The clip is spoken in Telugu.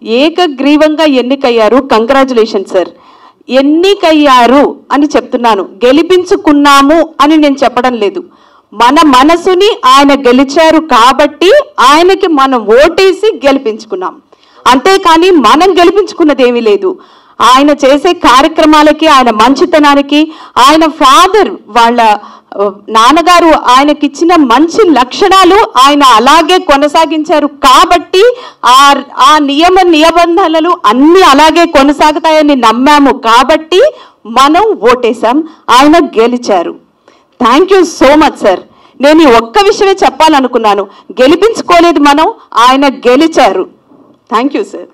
ఏకగ్రీవంగా ఎన్నికయ్యారు కంగ్రాచులేషన్ సార్ ఎన్నికయ్యారు అని చెప్తున్నాను గెలిపించుకున్నాము అని నేను చెప్పడం లేదు మన మనసుని ఆయన గెలిచారు కాబట్టి ఆయనకి మనం ఓటేసి గెలిపించుకున్నాం అంతేకాని మనం గెలిపించుకున్నది ఏమీ లేదు ఆయన చేసే కార్యక్రమాలకి ఆయన మంచితనానికి ఆయన ఫాదర్ వాళ్ళ ఆ, నాన్నగారు ఆయనకిచ్చిన మంచి లక్షణాలు ఆయన అలాగే కొనసాగించారు కాబట్టి ఆ ఆ నియమ నిబంధనలు అన్ని అలాగే కొనసాగుతాయని నమ్మాము కాబట్టి మనం ఓటేశాం ఆయన గెలిచారు thank you so much sir నేను ఈ ఒక్క విషయమే చెప్పాలనుకున్నాను గెలిపించుకోలేదు మనం ఆయన గెలిచారు థ్యాంక్ యూ సార్